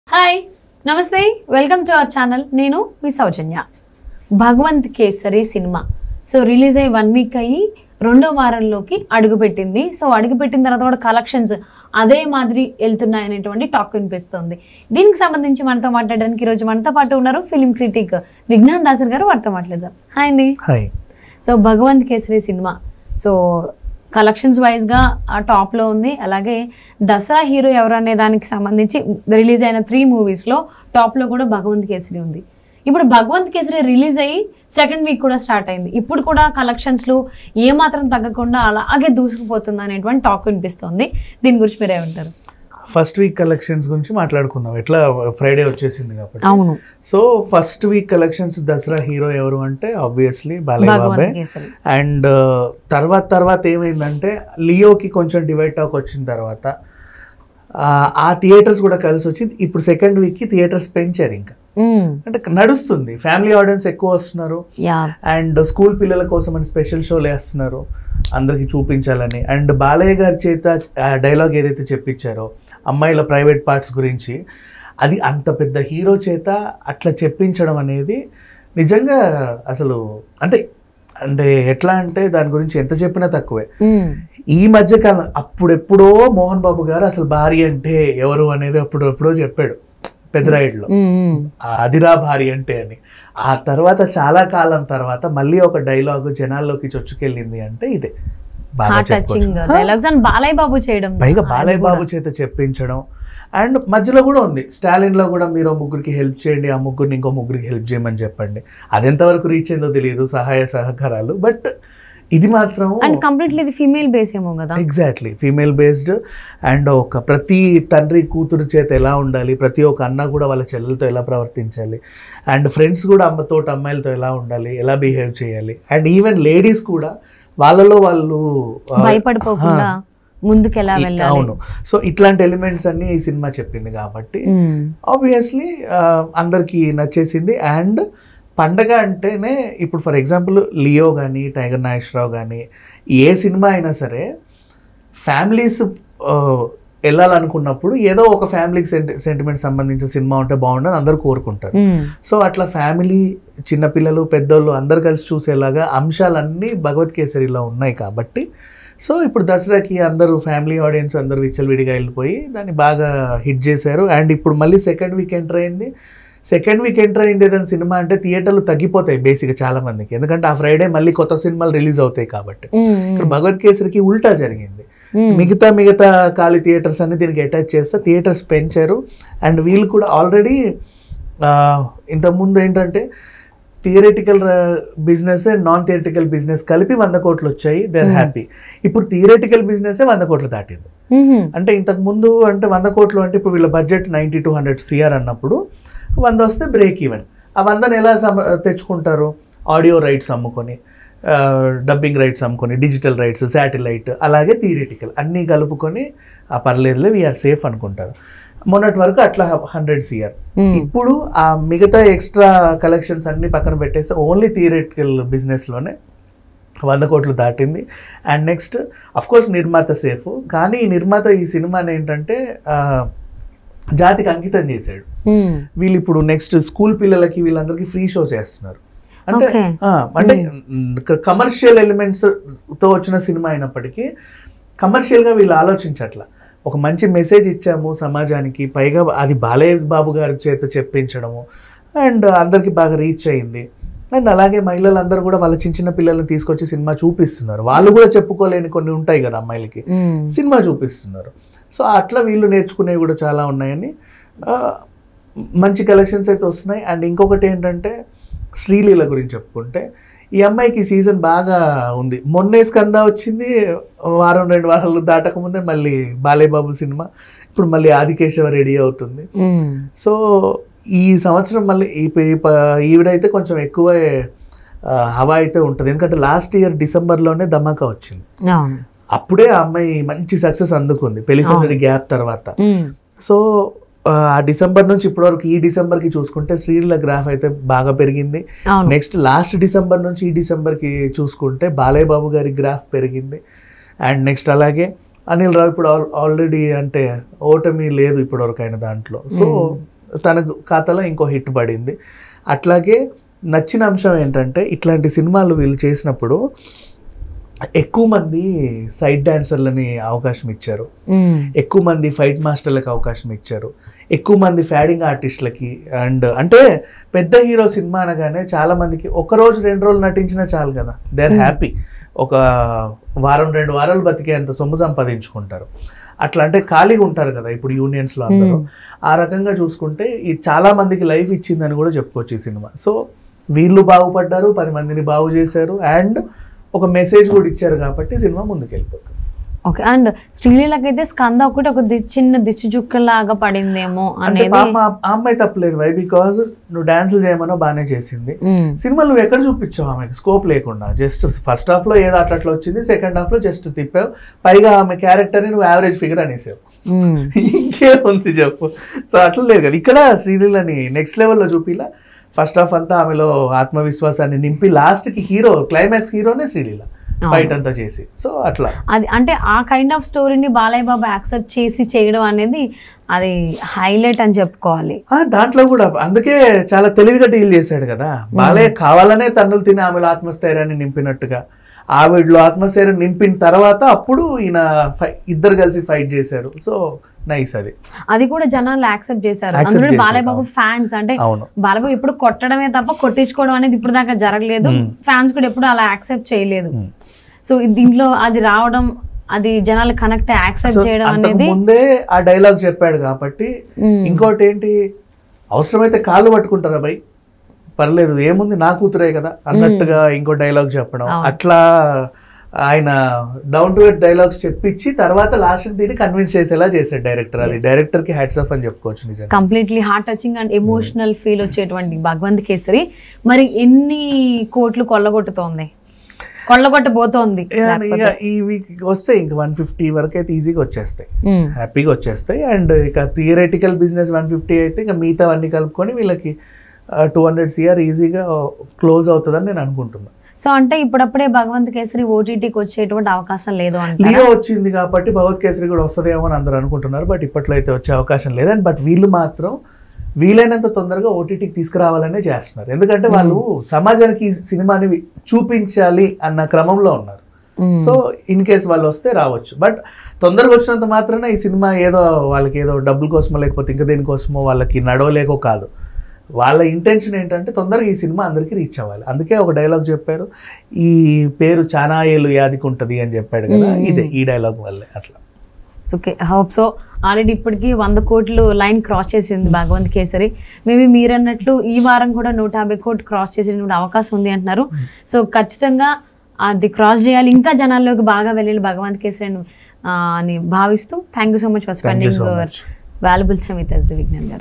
Hi నమస్తే welcome to our channel నేను మీ Soujanya Bhagavanth Kesari cinema so release అయ్యి వన్ వీక్ అయ్యి రెండో వారంలోకి అడుగుపెట్టింది సో అడుగుపెట్టిన తర్వాత కూడా కలెక్షన్స్ అదే మాదిరి వెళ్తున్నాయనేటువంటి టాక్ వినిపిస్తుంది దీనికి సంబంధించి మనతో మాట్లాడడానికి ఈరోజు మనతో పాటు ఉన్నారు ఫిలిం క్రిటిక్ విజ్ఞాన్ దాసర్ గారు వారితో మాట్లాడదాం హాయ్ అండి hi so Bhagavanth Kesari cinema so collections వైజ్గా ఆ టాప్లో ఉంది అలాగే దసరా హీరో ఎవరు అనే దానికి సంబంధించి రిలీజ్ అయిన త్రీ మూవీస్లో టాప్లో కూడా భగవంత్ కేసరి ఉంది ఇప్పుడు భగవంత్ కేసరి రిలీజ్ అయ్యి సెకండ్ వీక్ కూడా స్టార్ట్ అయింది ఇప్పుడు కూడా కలెక్షన్స్లో ఏమాత్రం తగ్గకుండా అలాగే దూసుకుపోతుంది అనేటువంటి టాక్ వినిపిస్తుంది దీని గురించి మీరు ఏమంటారు ఫస్ట్ వీక్ కలెక్షన్స్ గురించి మాట్లాడుకుందాం ఎట్లా ఫ్రైడే వచ్చేసింది కాబట్టి అవును so first week collections Dasara hero ఎవరు అంటే ఆబ్వియస్లీ బాలయ్య బాబే భగవంత్ కేసరి అండ్ తర్వాత తర్వాత ఏమైందంటే లియోకి కొంచెం డివైడ్ టాక్ వచ్చిన తర్వాత ఆ, ఆ థియేటర్స్ కూడా కలిసి వచ్చింది ఇప్పుడు సెకండ్ వీక్కి థియేటర్స్ పెంచారు ఇంకా మ్మ్. అంటే నడుస్తుంది ఫ్యామిలీ ఆడియన్స్ ఎక్కువ వస్తున్నారు యా అండ్ స్కూల్ పిల్లల కోసం అని స్పెషల్ షోలు వేస్తున్నారు అందరికి చూపించాలని అండ్ బాలయ్య గారి చేత డైలాగ్ ఏదైతే చెప్పించారో అమ్మాయిల ప్రైవేట్ పార్ట్స్ గురించి అది అంత పెద్ద హీరో చేత అట్లా చెప్పించడం అనేది నిజంగా అసలు అంటే అంటే ఎట్లా అంటే దాని గురించి ఎంత చెప్పినా తక్కువే మ్మ్. ఈ మధ్య కాలం అప్పుడెప్పుడో మోహన్ బాబు గారు అసలు భార్య అంటే ఎవరు అనేది అప్పుడు ఎప్పుడో చెప్పాడు పెద్దరాయుడులో మ్మ్. ఆ అదిరా భారీ అంటే అని ఆ తర్వాత చాలా కాలం తర్వాత మళ్ళీ ఒక డైలాగ్ జనాల్లోకి చొచ్చుకెళ్ళింది అంటే ఇదే బాగా హార్ట్ చెప్పుకోవచ్చు. టచింగ్ డైలాగ్స్ అని బాలయ్య బాబు చేయడం పైగా అది బాలయ్య కూడా. బాబు చేత చెప్పించడం అండ్ మధ్యలో కూడా ఉంది స్టాలిన్ లో కూడా మీరు ఆ ముగ్గురికి హెల్ప్ చేయండి ఆ ముగ్గురిని ఇంకో ముగ్గురికి హెల్ప్ చేయమని చెప్పండి అది ఎంతవరకు రీచ్ అయిందో తెలియదు సహాయ సహకారాలు బట్ ఇది మాత్రం అండ్ కంప్లీట్లీ ఇది ఫీమేల్ బేస్ ఏమో కదా ఎగ్జాక్ట్లీ ఫీమేల్ బేస్డ్ అండ్ ఒక ప్రతి తండ్రి కూతురు చేత ఎలా ఉండాలి ప్రతి ఒక్క అన్న కూడా వాళ్ళ చెల్లెలతో ఎలా ప్రవర్తించాలి అండ్ ఫ్రెండ్స్ కూడా అమ్మతోటి అమ్మాయిలతో ఎలా ఉండాలి ఎలా బిహేవ్ చేయాలి అండ్ ఈవెన్ లేడీస్ కూడా వాళ్ళలో వాళ్ళు ఆ, భయపడిపోకుండా ముందుకు ఎలా ఈ- వెళ్ళాలి అవును సో ఇట్లాంటి ఎలిమెంట్స్ అన్ని ఈ సినిమా చెప్పింది కాబట్టి మ్మ్. ఆబ్వియస్లీ అందరికీ నచ్చేసింది అండ్ పండగ అంటేనే ఇప్పుడు ఫర్ ఎగ్జాంపుల్ లియో కానీ టైగర్ నాగేశ్వరరావు కానీ ఏ సినిమా అయినా సరే ఫ్యామిలీస్ వెళ్ళాలనుకున్నప్పుడు ఏదో ఒక ఫ్యామిలీకి సెంటి సెంటిమెంట్ సంబంధించిన సినిమా ఉంటే బాగుండని అందరూ కోరుకుంటారు మ్మ్. సో అట్లా ఫ్యామిలీ చిన్నపిల్లలు పెద్దోళ్ళు అందరు కలిసి చూసేలాగా అంశాలన్నీ భగవత్ కేసరిలో ఉన్నాయి కాబట్టి సో ఇప్పుడు దసరాకి అందరూ ఫ్యామిలీ ఆడియన్స్ అందరూ విచ్చలవిడిగా వెళ్ళిపోయి దాన్ని బాగా హిట్ చేశారు అండ్ ఇప్పుడు మళ్ళీ సెకండ్ వీక్ ఎంటర్ అయింది సెకండ్ వీక్ ఎంటర్ అయింది ఏదైనా సినిమా అంటే థియేటర్లు తగ్గిపోతాయి బేసిక్గా చాలా మందికి ఎందుకంటే ఆ ఫ్రైడే మళ్ళీ కొత్త సినిమాలు రిలీజ్ అవుతాయి కాబట్టి మ్మ్. ఇక్కడ భగవత్ కేసరికి ఉల్టా జరిగింది మ్మ్. మిగతా మిగతా ఖాళీ థియేటర్స్ అన్ని దీనికి అటాచ్ చేస్తే థియేటర్స్ పెంచారు అండ్ వీళ్ళు కూడా ఆల్రెడీ ఇంతకుముందు ఏంటంటే theatrical business and non theatrical business కలిపి వంద కోట్లు వచ్చాయి దే ఆర్ హ్యాపీ ఇప్పుడు థియరటికల్ బిజినెస్ వంద కోట్లు దాటింది మ్మ్. అంటే ఇంతకు ముందు అంటే వంద కోట్లు అంటే ఇప్పుడు వీళ్ళ budget ninety to hundred CR అన్నప్పుడు వంద వస్తే బ్రేక్ ఈవెన్ ఆ వందని ఎలా సమ- తెచ్చుకుంటారు ఆడియో రైట్స్ అమ్ముకొని డబ్బింగ్ రైట్స్ అమ్ముకొని డిజిటల్ రైట్స్ శాటిలైట్ అలాగే థియరిటికల్ అన్నీ కలుపుకొని ఆ పర్లేదులే వీఆర్ సేఫ్ అనుకుంటారు మొన్నటి వరకు అట్లా హండ్రెడ్ సిఆర్ మ్మ్. ఇప్పుడు ఆ మిగతా ఎక్స్ట్రా కలెక్షన్స్ అన్ని పక్కన పెట్టేసి ఓన్లీ థియరిటికల్ బిజినెస్లోనే వంద కోట్లు దాటింది అండ్ నెక్స్ట్ కోర్స్ నిర్మాత సేఫ్ కానీ ఈ నిర్మాత ఈ సినిమాని ఏంటంటే ఆ, జాతికి అంకితం చేశాడు మ్మ్. వీళ్ళు ఇప్పుడు నెక్స్ట్ స్కూల్ పిల్లలకి వీళ్ళందరికీ ఫ్రీ షోస్ చేస్తున్నారు అంటే Okay. ఆ, అంటే కమర్షియల్ ఎలిమెంట్స్ తో వచ్చిన సినిమా అయినప్పటికీ కమర్షియల్ గా వీళ్ళు ఆలోచించట్ల ఒక మంచి మెసేజ్ ఇచ్చాము సమాజానికి పైగా అది బాలయ్య బాబు గారి చేత చెప్పించడము అండ్ అందరికి బాగా రీచ్ అయింది అండ్ అలాగే మహిళలందరూ కూడా వాళ్ళ చిన్న చిన్న పిల్లల్ని తీసుకొచ్చి సినిమా చూపిస్తున్నారు వాళ్ళు కూడా చెప్పుకోలేని కొన్ని ఉంటాయి కదా అమ్మాయిలకి మ్మ్. సినిమా చూపిస్తున్నారు సో అట్లా వీళ్ళు నేర్చుకునేవి కూడా చాలా ఉన్నాయని ఆ, మంచి కలెక్షన్స్ అయితే వస్తున్నాయి అండ్ ఇంకొకటి ఏంటంటే శ్రీలీల గురించి చెప్పుకుంటే ఈ అమ్మాయికి సీజన్ బాగా ఉంది మొన్నే స్కంద వచ్చింది వారం రెండు వారాలు దాటకముందే మళ్ళీ బాలయ్య బాబు సినిమా ఇప్పుడు మళ్ళీ ఆదికేశవ రెడీ అవుతుంది మ్మ్. సో ఈ సంవత్సరం మళ్ళీ ఈ ప- ఈ ప- ఈవిడైతే కొంచెం ఎక్కువే ఆ, హవా అయితే ఉంటుంది ఎందుకంటే లాస్ట్ ఇయర్ డిసెంబర్లోనే ధమాకా వచ్చింది అవును అప్పుడే ఆ అమ్మాయి మంచి సక్సెస్ అందుకుంది పెళ్లి సందడి గ్యాప్ తర్వాత మ్మ్. సో ఆ డిసెంబర్ నుంచి ఇప్పటివరకు ఈ డిసెంబర్కి చూసుకుంటే శ్రీల గ్రాఫ్ అయితే బాగా పెరిగింది అవును నెక్స్ట్ లాస్ట్ డిసెంబర్ నుంచి ఈ డిసెంబర్కి చూసుకుంటే బాలయ్య బాబు గారి గ్రాఫ్ పెరిగింది అండ్ నెక్స్ట్ అలాగే అనిల్ రావు ఇప్పుడు ఆల్రెడీ అంటే ఓటమి లేదు ఇప్పటివరకు ఆయన దాంట్లో సో తన ఖాతాలో ఇంకో హిట్ పడింది అట్లాగే నచ్చిన అంశం ఏంటంటే ఇట్లాంటి సినిమాలు వీళ్ళు చేసినప్పుడు ఎక్కువ మంది సైడ్ డాన్సర్లని అవకాశం ఇచ్చారు ఎక్కువ మంది ఫైట్ మాస్టర్లకు అవకాశం ఇచ్చారు ఎక్కువ మంది ఫ్యాడింగ్ ఆర్టిస్టులకి అండ్ అంటే పెద్ద హీరో సినిమా అనగానే చాలా మందికి ఒక రోజు రెండు రోజులు నటించినా చాలు కదా దే ఆర్ హ్యాపీ ఒక వారం రెండు వారాలు బతికేంత సొమ్ము సంపాదించుకుంటారు అట్లా అంటే ఖాళీగా ఉంటారు కదా ఇప్పుడు యూనియన్స్ లో అందరూ ఆ రకంగా చూసుకుంటే ఈ చాలా మందికి లైఫ్ ఇచ్చిందని కూడా చెప్పుకోవచ్చు ఈ సినిమా సో వీళ్ళు బాగుపడ్డారు పది మందిని బాగు చేశారు అండ్ ఒక మెసేజ్ కూడా ఇచ్చారు కాబట్టి సినిమా ముందుకు వెళ్ళిపోతుంది ఓకే అండ్ శ్రీలీలకైతే స్కంద ఒకటి ఒక ది- చిన్న దిచ్చు చుక్కలాగా పడిందేమో అంటే అనేది పాప ఆ అమ్మాయి తప్పలేదు వై బికాజ్ నువ్వు డాన్సులు చేయమనో బాగానే చేసింది మ్మ్. సినిమా నువ్వు ఎక్కడ చూపించావు ఆమెకి స్కోప్ లేకుండా జస్ట్ ఫస్ట్ హాఫ్ లో ఏదో అట్లా అట్లా వచ్చింది సెకండ్ హాఫ్ లో జస్ట్ తిప్పావు పైగా ఆమె క్యారెక్టర్ ని నువ్వు యావరేజ్ ఫిగర్ అనేసావు మ్మ్. ఇంకేముంది చెప్పు సో అట్లా లేదు కదా ఇక్కడ శ్రీలీలని నెక్స్ట్ లెవెల్లో చూపిలా ఫస్ట్ హాఫ్ అంతా ఆమెలో ఆత్మవిశ్వాసాన్ని నింపి లాస్ట్ కి హీరో క్లైమాక్స్ హీరోనే శ్రీలీల ఫైట్ అంతా చేసి సో అట్లా అది అంటే ఆ కైండ్ ఆఫ్ స్టోరీని బాలయ్య బాబు యాక్సెప్ట్ చేసి చేయడం అనేది అది హైలైట్ అని చెప్పుకోవాలి ఆ, దాంట్లో కూడా అందుకే చాలా తెలివిగా డీల్ చేశాడు కదా బాలయ్య కావాలనే తన్నులు తిని ఆమెలో ఆత్మస్థైర్యాన్ని నింపినట్టుగా ఆవిడలో ఆత్మస్థైర్యం నింపిన తర్వాత అప్పుడు ఈయన ఫై- ఇద్దరు కలిసి ఫైట్ చేశారు సో నైస్ అది అది కూడా జనాలు యాక్సెప్ట్ చేశారు Accept అందులో చేశారు, బాలయ్య బాబు అవును. ఫ్యాన్స్ అంటే అవును బాలయ్య బాబు ఎప్పుడు కొట్టడమే తప్ప కొట్టించుకోవడం అనేది ఇప్పుడు దాకా జరగలేదు ఫ్యాన్స్ కూడా ఎప్పుడు అలా యాక్సెప్ట్ చేయలేదు Hmm. సో దీంట్లో అది రావడం అది జనాలు కనెక్ట్ యాక్సెప్ట్ సో చేయడం అంతకు అనేది ముందే ఆ డైలాగ్ చెప్పాడు కాబట్టి మ్మ్. ఇంకోటి ఏంటి అవసరమైతే కాళ్ళు పట్టుకుంటారా బై పర్లేదు ఏముంది నా కూతురే కదా అన్నట్టుగా ఇంకో డైలాగ్ చెప్పడం అట్లా ఆయన డౌన్ టు ఎర్త్ డైలాగ్స్ చెప్పించి తర్వాత లాస్ట్ దీన్ని కన్విన్స్ చేసేలా చేశాడు డైరెక్టర్ అది డైరెక్టర్ కి హ్యాట్స్ ఆఫ్ అని చెప్పుకోవచ్చు నిజంగా completely heart touching and emotional feel వచ్చేటువంటి భగవంత్ కేసరి మరి ఎన్ని కోట్లు కొల్లగొట్టుతోంది కొల్లగొట్టబోతోంది And ఇక ఈ వీక్ వస్తాయి ఇంక వన్ ఫిఫ్టీ వరకు అయితే ఈజీగా వచ్చేస్తాయి మ్మ్. హ్యాపీగా వచ్చేస్తాయి అండ్ ఇక థియరటికల్ బిజినెస్ వన్ ఫిఫ్టీ అయితే ఇక మిగతా అన్ని కలుపుకొని వీళ్ళకి టూ హండ్రెడ్ సిఆర్ ఈజీగా క్లోజ్ అవుతుందని నేను అనుకుంటున్నాను సో అంటే ఇప్పుడప్పుడే భగవంత్ కేసరి ఓటీటీకి వచ్చేటువంటి అవకాశం లేదు అంటే లియో వచ్చింది కాబట్టి భగవత్ కేసరి కూడా వస్తుందేమో అని అందరూ అనుకుంటున్నారు బట్ ఇప్పట్లో అయితే వచ్చే అవకాశం లేదు అండ్ బట్ వీళ్ళు మాత్రం వీలైనంత తొందరగా ఓటీటీకి తీసుకురావాలనే చేస్తున్నారు ఎందుకంటే వాళ్ళు సమాజానికి ఈ సినిమాని చూపించాలి అన్న క్రమంలో ఉన్నారు సో ఇన్ కేస్ వాళ్ళు వస్తే రావచ్చు బట్ తొందరగా వచ్చినంత మాత్రాన ఈ సినిమా ఏదో వాళ్ళకి ఏదో డబ్బుల కోసమో లేకపోతే ఇంకా దేనికోసమో వాళ్ళకి నడవలేకో కాదు వాళ్ళ ఇంటెన్షన్ ఏంటంటే తొందరగా ఈ సినిమా అందరికీ రీచ్ అవ్వాలి అందుకే ఒక డైలాగ్ చెప్పారు ఈ పేరు చానా ఏళ్ళు యాదికి ఉంటుంది అని చెప్పాడు కదా ఇదే ఈ డైలాగ్ వల్లే అట్లా ఓకే హోప్ సో ఆల్రెడీ ఇప్పటికి వంద కోట్లు లైన్ క్రాస్ చేసింది భగవంత్ కేసరి మేబీ మీరు అన్నట్లు ఈ వారం కూడా నూట యాభై కోట్లు క్రాస్ చేసేటువంటి అవకాశం ఉంది అంటున్నారు సో ఖచ్చితంగా అది క్రాస్ చేయాలి ఇంకా జనాల్లోకి బాగా వెళ్ళాలి భగవంత్ కేసరి అని, ఆ, అని భావిస్తూ thank you so much for Thank you spending so your much. Valuable time with S Vignan గారు